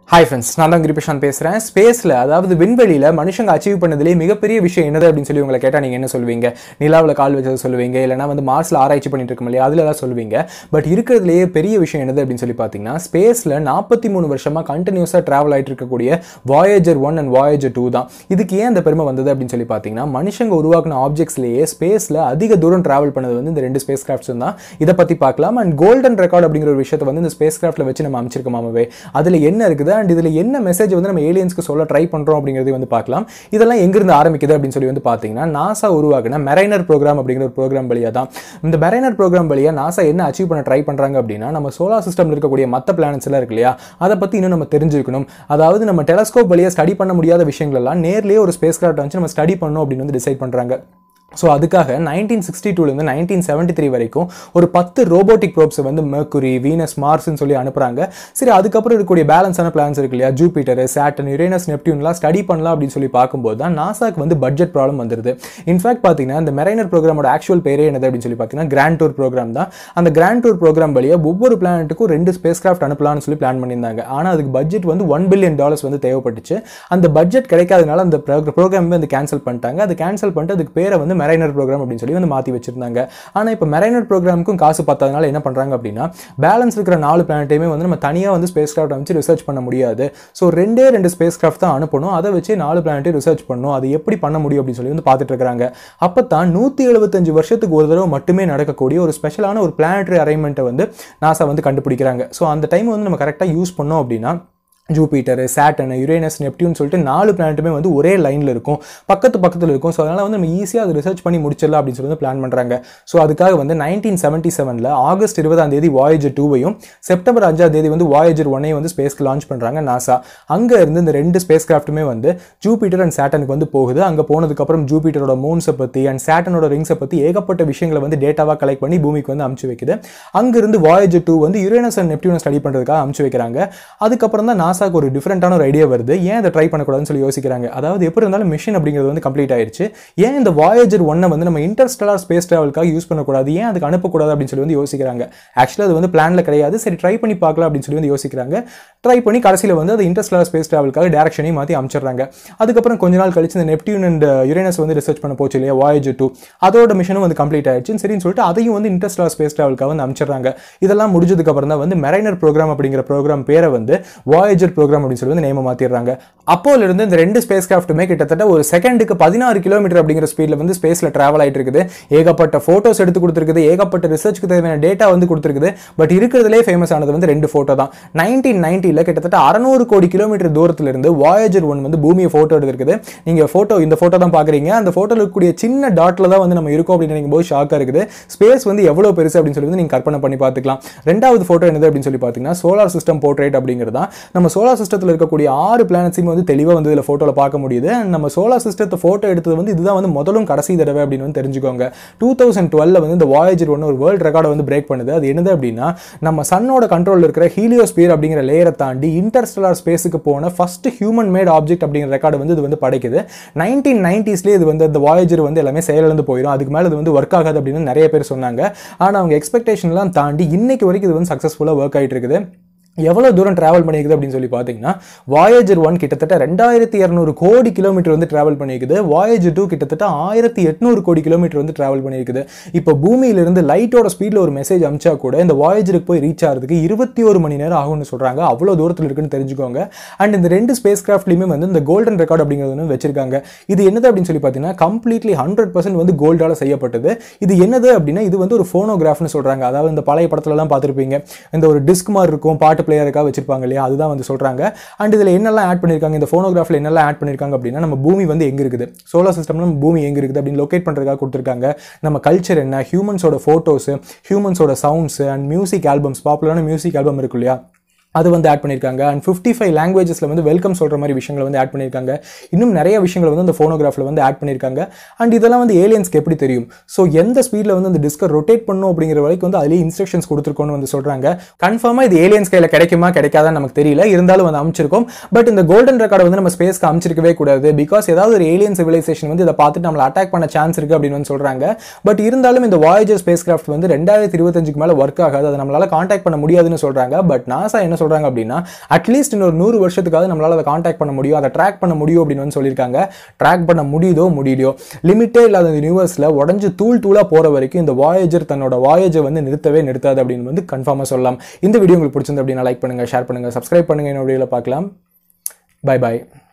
hi friends நான் தான் கிரிபிஷான் பேசுகிறேன் ஸ்பேஸில் அதாவது விண்வெளியில் மனுஷங்க அச்சீவ் பண்ணதுலேயே மிகப்பெரிய விஷயம் என்னது அப்படின்னு சொல்லி உங்களை கேட்டால் நீங்கள் என்ன சொல்லுவீங்க நிலாவில் கால் வச்சது சொல்லுவீங்க இல்லைனா வந்து மார்ஸில் ஆராய்ச்சி பண்ணிட்டு இருக்கோம் இல்லையா அதில் தான் சொல்லுவீங்க பட் இருக்கிறதுலேயே பெரிய விஷயம் என்னது அப்படின்னு சொல்லி பார்த்தீங்கன்னா ஸ்பேஸில் நாற்பத்தி மூணு வருஷமாக கண்டினியூஸாக ட்ராவல் ஆகிட்டு இருக்கக்கூடிய Voyager one and Voyager two தான் இதுக்கு ஏன் அந்த பெருமை வந்தது அப்படின்னு சொல்லி பார்த்தீங்கன்னா மனுஷங்க உருவாக்கின ஆப்ஜெக்ட்ஸ்லேயே ஸ்பேஸில் அதிக தூரம் ட்ராவல் பண்ணது வந்து இந்த ரெண்டு ஸ்பேஸ் கிராஃப்ட்ஸ் தான் இதை பற்றி பார்க்கலாம் அண்ட் கோல்டன் ரெக்கார்ட் அப்படிங்கிற ஒரு விஷயத்தை வந்து இந்த ஸ்பேஸ் கிராஃப்ட்டில் வச்சு நம்ம அமைச்சிருக்கோமாவே அதில் என்ன இருக்குது அண்ட் இதில் என்ன மெசேஜ் வந்து நம்ம ஏலியன்ஸ்க்கு சொல்ல ட்ரை பண்ணுறோம் அப்படிங்கிறதையும் வந்து பார்க்கலாம் இதெல்லாம் எங்கிருந்து ஆரம்பிக்குது அப்படின்னு சொல்லி வந்து பார்த்தீங்கன்னா நாசா உருவாக்குன மெரைனர் ப்ரோக்ராம் அப்படிங்கிற ஒரு ப்ரோக்ராம் வழியாக தான் இந்த மெரைனர் ப்ரோக்ராம் வழியாக நாசா என்ன அச்சீவ் பண்ண ட்ரை பண்ணுறாங்க அப்படின்னா நம்ம சோலார் சிஸ்டமில் இருக்கக்கூடிய மற்ற பிளானட்ஸ் எல்லாம் இருக்கு இல்லையா அதை பற்றி இன்னும் நம்ம தெரிஞ்சுக்கணும் அதாவது நம்ம டெலஸ்கோப் வழியாக ஸ்டடி பண்ண முடியாத விஷயங்கள் எல்லாம் நேர்லேயே ஒரு ஸ்பேஸ் கிராஃப்ட் வச்சு நம்ம ஸ்டடி பண்ணணும் அப்படின்னு வந்து டிசைட் பண்ணுறாங்க ஸோ அதுக்காக நைன்டீன் சிக்ஸ்டி டூலேருந்து நைன்டீன் செவன்ட்டி த்ரீ வரைக்கும் ஒரு பத்து ரோபோட்டிக் ப்ரோப்ஸை வந்து மெர்க்குரி வீனஸ் மார்ஸ்னு சொல்லி அனுப்புகிறாங்க சரி அதுக்கப்புறம் இருக்கக்கூடிய பேலன்ஸான பிளான்ஸ் இருக்கு இல்லையா ஜூபிட்டர் சாட்டன் யுரேனஸ் நெப்டியூன்லாம் ஸ்டடி பண்ணலாம் அப்படின்னு சொல்லி பார்க்கும்போது தான் நாசாக்கு வந்து பட்ஜெட் ப்ராப்ளம் வந்துருது இன்ஃபேக்ட் பார்த்தீங்கன்னா இந்த மெரைனர் ப்ரோக்ராமோட ஆக்சுவல் பேரே என்னது அப்படின்னு சொல்லி பார்த்தீங்கன்னா கிராண்ட் டூர் ப்ரோக்ராம் தான் அந்த கிராண்ட் டூர் ப்ரோக்ராம் வழியாக ஒவ்வொரு பிளானட்டுக்கும் ரெண்டு ஸ்பேஸ் கிராஃப்ட் அனுப்பலாம்னு சொல்லி பிளான் பண்ணியிருந்தாங்க ஆனால் அதுக்கு பட்ஜெட் வந்து ஒன் பில்லியன் டாலர்ஸ் வந்து தேவைப்பட்டுச்சு அந்த பட்ஜெட் கிடைக்காதனால அந்த ப்ரோக்ராம் வந்து கேன்சல் பண்ணிட்டாங்க அது கேன்சல் பண்ணிட்டு அதுக்கு பேரை வந்து மெரைனர் ப்ரோக்ராம் அப்படின்னு சொல்லி வந்து மாற்றி வச்சிருந்தாங்க ஆனால் இப்போ மெரைனர் ப்ரோக்ராமுக்கும் காசு பத்தாதனால என்ன பண்ணுறாங்க அப்படின்னா பேலன்ஸ் இருக்கிற நாலு பிளானட்டையுமே வந்து நம்ம தனியாக வந்து ஸ்பேஸ் கிராஃப்ட் வச்சு ரிசர்ச் பண்ண முடியாது ஸோ ரெண்டே ரெண்டு ஸ்பேஸ் கிராஃப்ட் தான் அனுப்பணும் அதை வச்சு நாலு பிளானட்டை ரிசர்ச் பண்ணணும் அது எப்படி பண்ண முடியும் அப்படின்னு சொல்லி வந்து பார்த்துட்டு இருக்காங்க அப்போ தான் நூற்றி எழுபத்தஞ்சு வருஷத்துக்கு ஒரு தடவை மட்டுமே நடக்கக்கூடிய ஒரு ஸ்பெஷலான ஒரு பிளானட்டரி அரேஞ்ச்மெண்ட்டை வந்து நாசா வந்து கண்டுபிடிக்கிறாங்க ஸோ அந்த டைம் வந்து நம்ம கரெக்டாக யூஸ் பண்ணோம் அப்படின்னா ஜூபிட்டர் சேட்டன் யுரேனஸ் நெப்டியூன் சொல்லிட்டு நாலு பிளானட்டுமே வந்து ஒரே லைனில் இருக்கும் பக்கத்து பக்கத்தில் இருக்கும் ஸோ அதனால் வந்து நம்ம ஈஸியாக அதை ரிசர்ச் பண்ணி முடிச்சிடலாம் அப்படின்னு சொல்லி பிளான் பண்ணுறாங்க ஸோ அதுக்காக வந்து நைன்டீன் செவன்ட்டி செவனில் ஆகஸ்ட் இருபதாம் தேதி வாயேஜர் டூவையும் செப்டம்பர் அஞ்சாம் தேதி வந்து வாயேஜர் ஒன்னையும் வந்து ஸ்பேஸ்க்கு லான்ச் பண்ணுறாங்க நாசா அங்கே இருந்து இந்த ரெண்டு ஸ்பேஸ் கிராஃப்ட்டுமே வந்து ஜூபிட்டர் அண்ட் சேட்டனுக்கு வந்து போகுது அங்கே போனதுக்கப்புறம் ஜூபிட்டரோட மூன்ஸை பற்றி அண்ட் சேட்டனோட ரிங்ஸை பற்றி ஏகப்பட்ட விஷயங்களை வந்து டேட்டாவாக கலெக்ட் பண்ணி பூமிக்கு வந்து அமுச்சு வைக்குது அங்கிருந்து வாயேஜர் டூ வந்து யுரேனஸ் அண்ட் நெப்டியூனை ஸ்டடி பண்ணுறதுக்காக அமுச்சு வைக்கிறாங்க அதுக்கப்புறம் தான் நாசா நாசாக்கு ஒரு டிஃப்ரெண்டான ஒரு ஐடியா வருது ஏன் இதை ட்ரை பண்ணக்கூடாதுன்னு சொல்லி யோசிக்கிறாங்க அதாவது எப்படி இருந்தாலும் மிஷின் அப்படிங்கிறது வந்து கம்ப்ளீட் ஆயிடுச்சு ஏன் இந்த வாயேஜர் ஒன்னை வந்து நம்ம இன்டர்ஸ்டலார் ஸ்பேஸ் ட்ராவலுக்காக யூஸ் பண்ணக்கூடாது ஏன் அதுக்கு அனுப்பக்கூடாது அப்படின்னு சொல்லி வந்து யோசிக்கிறாங்க ஆக்சுவலாக அது வந்து பிளானில் கிடையாது சரி ட்ரை பண்ணி பார்க்கலாம் அப்படின்னு சொல்லி வந்து யோசிக்கிறாங்க ட்ரை பண்ணி கடைசியில் வந்து அது இன்டர்ஸ்டலார் ஸ்பேஸ் ட்ராவலுக்காக டேரக்ஷனையும் மாற்றி அமைச்சிடுறாங்க அதுக்கப்புறம் கொஞ்ச நாள் கழிச்சு இந்த நெப்டியூன் அண்ட் யுரேனஸ் வந்து ரிசர்ச் பண்ண போச்சு இல்லையா வாயேஜர் டூ அதோட மிஷனும் வந்து கம்ப்ளீட் ஆயிடுச்சு சரின்னு சொல்லிட்டு அதையும் வந்து இன்டர்ஸ்டலார் ஸ்பேஸ் ட்ராவலுக்காக வந்து அமைச்சிடுறாங்க இதெல்லாம் முடிஞ்சதுக்கு அப்புறம் தான் வந்து மெரைனர் ப்ரோக்ராம் அப்படிங்கிற ப்ரோக்ராம் பேரை வந்து வாயேஜர் ப்ரோக்ராம் அப்படின்னு சொல்லி வந்து நேம மாத்திடுறாங்க அப்போல இருந்து இந்த ரெண்டு ஸ்பேஸ் கிராஃப்ட்டுமே கிட்டத்தட்ட ஒரு செகண்டுக்கு பதினாறு கிலோமீட்டர் அப்படிங்கிற ஸ்பீட்ல வந்து ஸ்பேஸ்ல டிராவல் ஆயிட்டு இருக்குது ஏகப்பட்ட போட்டோஸ் எடுத்து கொடுத்துருக்குது ஏகப்பட்ட ரிசர்ச்சுக்கு தேவையான டேட்டா வந்து கொடுத்துருக்குது பட் இருக்கிறதுலே ஃபேமஸ் ஆனது வந்து ரெண்டு போட்டோ தான் நைன்டீன் நைன்டியில் கிட்டத்தட்ட அறநூறு கோடி கிலோமீட்டர் தூரத்துல இருந்து வாயேஜர் ஒன் வந்து பூமியை போட்டோ எடுத்திருக்குது நீங்க போட்டோ இந்த போட்டோ தான் பாக்குறீங்க அந்த போட்டோல இருக்கக்கூடிய சின்ன டாட்ல தான் வந்து நம்ம இருக்கோம் அப்படின்னு நினைக்கும் போது ஷாக்கா இருக்குது ஸ்பேஸ் வந்து எவ்வளவு பெருசு அப்படின்னு சொல்லி வந்து நீங்க கற்பனை பண்ணி பார்த்துக்கலாம் ரெண்டாவது போட்டோ என்னது அப்படின்னு சொல்லி பார்த்தீங்கன்னா சோலார் சிஸ்டம் போர்ட்ரேட் அப்படிங்கிறது தான் நம்ம சோலார் சிஸ்டத்தில் இருக்கக்கூடிய ஆறு பிளானட்ஸையும் வந்து தெளிவாக வந்து இதில் ஃபோட்டோவில் பார்க்க முடியுது And நம்ம சோலார் சிஸ்டத்தை ஃபோட்டோ எடுத்தது வந்து இதுதான் வந்து முதலும் கடைசி தடவை அப்படின்னு வந்து தெரிஞ்சுக்கோங்க டூ தௌசண்ட் டுவெல்ல வந்து இந்த வாயேஜர் ஒன்று ஒரு வேர்ல்டு ரெக்கார்டை வந்து பிரேக் பண்ணுது அது என்னது அப்படின்னா நம்ம சன்னோட கண்ட்ரோலில் இருக்கிற ஹீலியோஸ்பியர் அப்படிங்கிற லேயரை தாண்டி இன்டர்ஸ்டலார் ஸ்பேஸுக்கு போன ஃபர்ஸ்ட் ஹியூமன் மேட் ஆப்ஜெக்ட் அப்படிங்கிற ரெக்கார்டு வந்து இது வந்து படைக்குது நைன்டீன் நைன்டிஸ்லேயே இது வந்து இந்த வாயேஜர் வந்து எல்லாமே செயலிழந்து போயிடும் அதுக்கு மேலே இது வந்து ஒர்க் ஆகாது அப்படின்னு நிறைய பேர் சொன்னாங்க ஆனால் அவங்க எக்ஸ்பெக்டேஷன்லாம் தாண்டி இன்னைக்கு வரைக்கும் இது வந்து சக்ஸஸ்ஃபுல்லாக ஒர்க் ஆகிட்டு இருக்குது எவ்வளோ தூரம் ட்ராவல் பண்ணியிருக்குது அப்படின்னு சொல்லி பார்த்தீங்கன்னா வாயேஜர் ஒன் கிட்டத்தட்ட ரெண்டாயிரத்தி இரநூறு கோடி கிலோமீட்டர் வந்து ட்ராவல் பண்ணியிருக்குது வாயேஜர் டூ கிட்டத்தட்ட ஆயிரத்தி எட்நூறு கோடி கிலோமீட்டர் வந்து ட்ராவல் பண்ணியிருக்குது இப்போ பூமியிலிருந்து லைட்டோட ஸ்பீடில் ஒரு மெசேஜ் அமிச்சா கூட இந்த வாயேஜருக்கு போய் ரீச் ஆகிறதுக்கு இருபத்தி ஒரு மணி நேரம் ஆகும்னு சொல்கிறாங்க அவ்வளோ தூரத்தில் இருக்குன்னு தெரிஞ்சுக்கோங்க அண்ட் இந்த ரெண்டு ஸ்பேஸ் கிராஃப்ட்லையுமே வந்து இந்த கோல்டன் ரெக்கார்ட் அப்படிங்கிறது வந்து வச்சிருக்காங்க இது என்னது அப்படின்னு சொல்லி பார்த்தீங்கன்னா கம்ப்ளீட்லி ஹண்ட்ரட் பர்சன்ட் வந்து கோல்டால் செய்யப்பட்டது இது என்னது அப்படின்னா இது வந்து ஒரு ஃபோனோகிராஃப்னு சொல்கிறாங்க அதாவது இந்த பழைய படத்துலலாம் பார்த்துருப்பீங்க இந்த ஒரு டிஸ்க் மாதிரி இருக்கும் பாட்டு பிளேயருக்காக வச்சிருப்பாங்க இல்லையா அதுதான் வந்து சொல்கிறாங்க அண்ட் இதில் என்னெல்லாம் ஆட் பண்ணியிருக்காங்க இந்த ஃபோனோகிராஃபில் என்னெல்லாம் ஆட் பண்ணியிருக்காங்க அப்படின்னா நம்ம பூமி வந்து எங்கே இருக்குது சோலார் சிஸ்டம்ல நம்ம பூமி எங்கே இருக்குது அப்படின்னு லொக்கேட் பண்ணுறதுக்காக கொடுத்துருக்காங்க நம்ம கல்ச்சர் என்ன ஹியூமன்ஸோட ஃபோட்டோஸு ஹியூமன்ஸோட சவுண்ட்ஸு அண்ட் மியூசிக் ஆல்பம்ஸ் பாப்புலரான மியூசிக் ஆல்பம் இருக்கு இல்லையா அது வந்து ஆட் பண்ணியிருக்காங்க அண்ட் ஃபிஃப்டி ஃபைவ் லாங்குவேஜஸில் வந்து வெல்கம் சொல்கிற மாதிரி விஷயங்களை வந்து ஆட் பண்ணியிருக்காங்க இன்னும் நிறைய விஷயங்களை வந்து அந்த ஃபோனோகிராஃபில் வந்து ஆட் பண்ணியிருக்காங்க அண்ட் இதெல்லாம் வந்து ஏலியன்ஸ்க்கு எப்படி தெரியும் ஸோ எந்த ஸ்பீடில் வந்து அந்த டிஸ்கை ரொட்டேட் பண்ணும் அப்படிங்கிற வரைக்கும் வந்து அதிலேயே இன்ஸ்ட்ரக்ஷன்ஸ் கொடுத்துருக்கோன்னு வந்து சொல்கிறாங்க கன்ஃபார்மாக இது ஏலியன்ஸ் கையில் கிடைக்குமா கிடைக்காதான்னு நமக்கு தெரியல இருந்தாலும் வந்து அமைச்சிருக்கோம் பட் இந்த கோல்டன் ரெக்கார்டை வந்து நம்ம ஸ்பேஸ்க்கு அமைச்சிருக்கவே கூடாது பிகாஸ் ஏதாவது ஒரு ஏலியன் சிவிலைசேஷன் வந்து இதை பார்த்துட்டு நம்மளை அட்டாக் பண்ண சான்ஸ் இருக்குது அப்படின்னு வந்து சொல்கிறாங்க பட் இருந்தாலும் இந்த வாயேஜர் ஸ்பேஸ் கிராஃப்ட் வந்து ரெண்டாயிரத்தி இருபத்தஞ்சுக்கு மேலே ஒர்க் ஆகாது அதை நம்மளால காண்டாக்ட் பண்ண முடியாதுன்னு சொல்கிறாங்க பட் நாசா என்ன சொல்கிறாங்க அப்படின்னா அட்லீஸ்ட் இன்னொரு நூறு வருஷத்துக்காவது நம்மளால் அதை காண்டாக்ட் பண்ண முடியும் அதை ட்ராக் பண்ண முடியும் அப்படின்னு வந்து சொல்லியிருக்காங்க ட்ராக் பண்ண முடியுதோ முடியலையோ லிமிட்டே இல்லாத இந்த யூனிவர்ஸில் உடஞ்சு தூள் தூளாக போகிற வரைக்கும் இந்த வாயேஜர் தன்னோட வாயேஜை வந்து நிறுத்தவே நிறுத்தாது அப்படின்னு வந்து கன்ஃபார்மாக சொல்லலாம் இந்த வீடியோ உங்களுக்கு பிடிச்சிருந்து அப்படின்னா லைக் பண்ணுங்கள் ஷேர் பண்ணுங்கள் சப்ஸ்கிரைப் பண்ணுங்கள் என்னோட வீடியோவில் பார்க்கலாம் பை பாய்